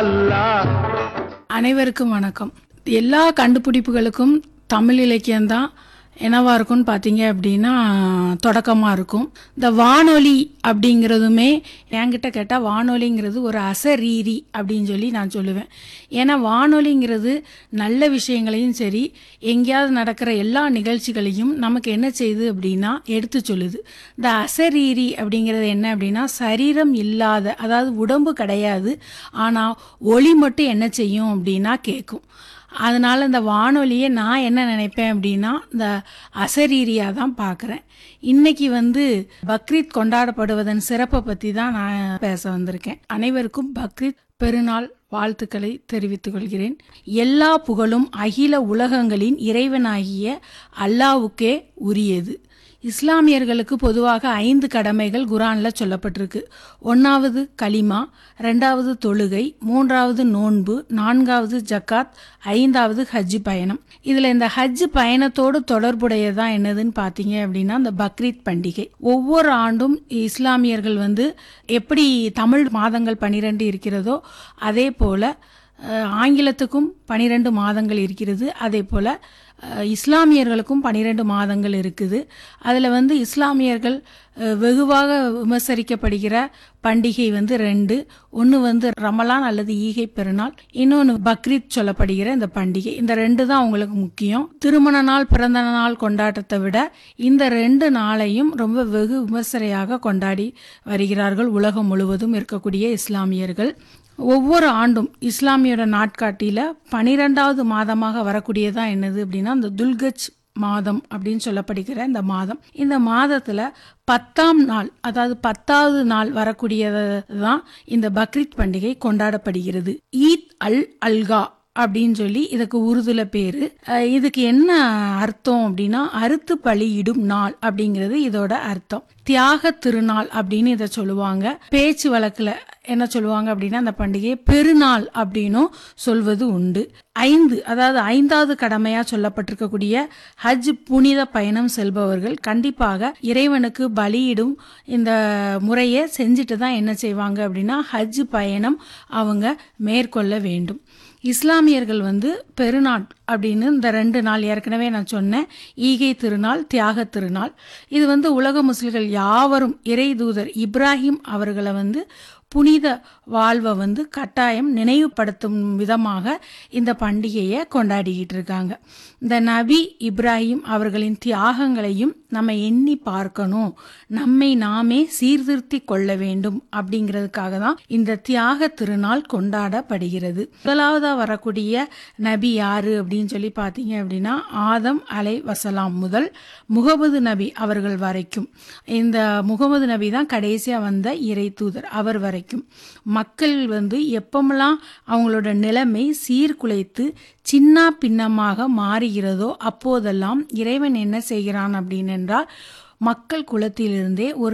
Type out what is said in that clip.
அல்லாஹ் அனைவருக்கும் வணக்கம் எல்லா கண்டுபிடிப்புகளுக்கும் தமிழ் இலக்கியம்தான் என்னவா இருக்கும்னு பார்த்தீங்க அப்படின்னா தொடக்கமாக இருக்கும் இந்த வானொலி அப்படிங்கிறதுமே என்கிட்ட கேட்டால் வானொலிங்கிறது ஒரு அசரீரி அப்படின்னு சொல்லி நான் சொல்லுவேன் ஏன்னா வானொலிங்கிறது நல்ல விஷயங்களையும் சரி எங்கேயாவது நடக்கிற எல்லா நிகழ்ச்சிகளையும் நமக்கு என்ன செய்யுது அப்படின்னா எடுத்து சொல்லுது இந்த அசரீரி அப்படிங்கிறது என்ன அப்படின்னா சரீரம் இல்லாத அதாவது உடம்பு கிடையாது ஆனால் ஒளி மட்டும் என்ன செய்யும் அப்படின்னா கேட்கும் அதனால இந்த வானொலியை நான் என்ன நினைப்பேன் அப்படின்னா இந்த அசரீரியாக தான் பார்க்குறேன் இன்னைக்கு வந்து பக்ரீத் கொண்டாடப்படுவதன் சிறப்பை பற்றி தான் நான் பேச வந்திருக்கேன் அனைவருக்கும் பக்ரீத் பெருநாள் வாழ்த்துக்களை தெரிவித்துக் கொள்கிறேன் எல்லா புகழும் அகில உலகங்களின் இறைவனாகிய அல்லாவுக்கே உரியது இஸ்லாமியர்களுக்கு பொதுவாக ஐந்து கடமைகள் குரான்ல சொல்லப்பட்டிருக்கு ஒன்றாவது கலிமா ரெண்டாவது தொழுகை மூன்றாவது நோன்பு நான்காவது ஜக்காத் ஐந்தாவது ஹஜ் பயணம் இதில் இந்த ஹஜ் பயணத்தோடு தொடர்புடையதான் என்னதுன்னு பார்த்தீங்க அப்படின்னா இந்த பக்ரீத் பண்டிகை ஒவ்வொரு ஆண்டும் இஸ்லாமியர்கள் வந்து எப்படி தமிழ் மாதங்கள் பனிரெண்டு இருக்கிறதோ அதே போல அஹ், ஆங்கிலத்துக்கும் பனிரெண்டு மாதங்கள் இருக்கிறது அதே போல் அஹ், இஸ்லாமியர்களுக்கும் பனிரெண்டு மாதங்கள் இருக்குது அதில் வந்து இஸ்லாமியர்கள் அஹ், வெகுவாக விமர்சரிக்கப்படுகிற பண்டிகை வந்து ரெண்டு ஒன்று வந்து ரமலான் அல்லது ஈகை பெருநாள் இன்னொன்று பக்ரீத் சொல்லப்படுகிற இந்த பண்டிகை இந்த ரெண்டு தான் அவங்களுக்கு முக்கியம் திருமண நாள் பிறந்த நாள் கொண்டாட்டத்தை விட இந்த ரெண்டு நாளையும் ரொம்ப வெகு விமர்சனையாக கொண்டாடி வருகிறார்கள் உலகம் முழுவதும் இருக்கக்கூடிய இஸ்லாமியர்கள் ஒவ்வொரு ஆண்டும் இஸ்லாமியோட நாட்காட்டியில் பனிரெண்டாவது மாதமாக வரக்கூடியதான் என்னது அப்படின்னா இந்த துல்கஜ் மாதம் அப்படின்னு சொல்லப்படுகிற இந்த மாதம் இந்த மாதத்தில் பத்தாம் நாள் அதாவது பத்தாவது நாள் வரக்கூடியது தான் இந்த பக்ரீத் பண்டிகை கொண்டாடப்படுகிறது ஈத் அல் அல்கா அப்படின்னு சொல்லி இதுக்கு உருதுல பேரு அஹ் இதுக்கு என்ன அர்த்தம் அப்படின்னா அறுத்து பலியிடும் நாள் அப்படிங்கிறது இதோட அர்த்தம் தியாக திருநாள் அப்படின்னு இதை சொல்லுவாங்க பேச்சு வழக்குல என்ன சொல்லுவாங்க அப்படின்னா அந்த பண்டிகையை பெருநாள் அப்படின்னும் சொல்வது உண்டு ஐந்து அதாவது ஐந்தாவது கடமையா சொல்லப்பட்டிருக்கக்கூடிய ஹஜ் புனித பயணம் செல்பவர்கள் கண்டிப்பாக இறைவனுக்கு பலியிடும் இந்த முறையை செஞ்சுட்டு தான் என்ன செய்வாங்க அப்படின்னா ஹஜ் பயணம் அவங்க மேற்கொள்ள வேண்டும் இஸ்லாமியர்கள் வந்து பெருநாள் அப்படின்னு இந்த ரெண்டு நாள் ஏற்கனவே நான் சொன்னேன் ஈகை திருநாள் தியாக திருநாள் இது வந்து உலக முஸ்லிம்கள் யாவரும் இறை தூதர் இப்ராஹிம் அவர்களை வந்து புனித வாழ்வை வந்து கட்டாயம் நினைவுபடுத்தும் விதமாக இந்த பண்டிகையை கொண்டாடிக்கிட்டு இருக்காங்க இந்த நபி இப்ராஹிம் அவர்களின் தியாகங்களையும் நம்ம எண்ணி பார்க்கணும் நம்மை நாமே சீர்திருத்தி கொள்ள வேண்டும் அப்படிங்கிறதுக்காக தான் இந்த தியாக திருநாள் கொண்டாடப்படுகிறது முதலாவதா வரக்கூடிய நபி யாரு அப்படின்னு சொல்லி பார்த்தீங்க அப்படின்னா ஆதம் அலை வசலாம் முதல் முகமது நபி அவர்கள் வரைக்கும் இந்த முகமது நபி தான் கடைசியா வந்த இறை தூதர் அவர் வரைக்கும் மக்கள் வந்து எப்பமெல்லாம் அவங்களோட நிலைமை சீர்குலைத்து சின்ன பின்னமாக மாறுகிறதோ அப்போதெல்லாம் இறைவன் என்ன செய்கிறான் அப்படின்னு என்றால் மக்கள் குலத்திலிருந்தே ஒரு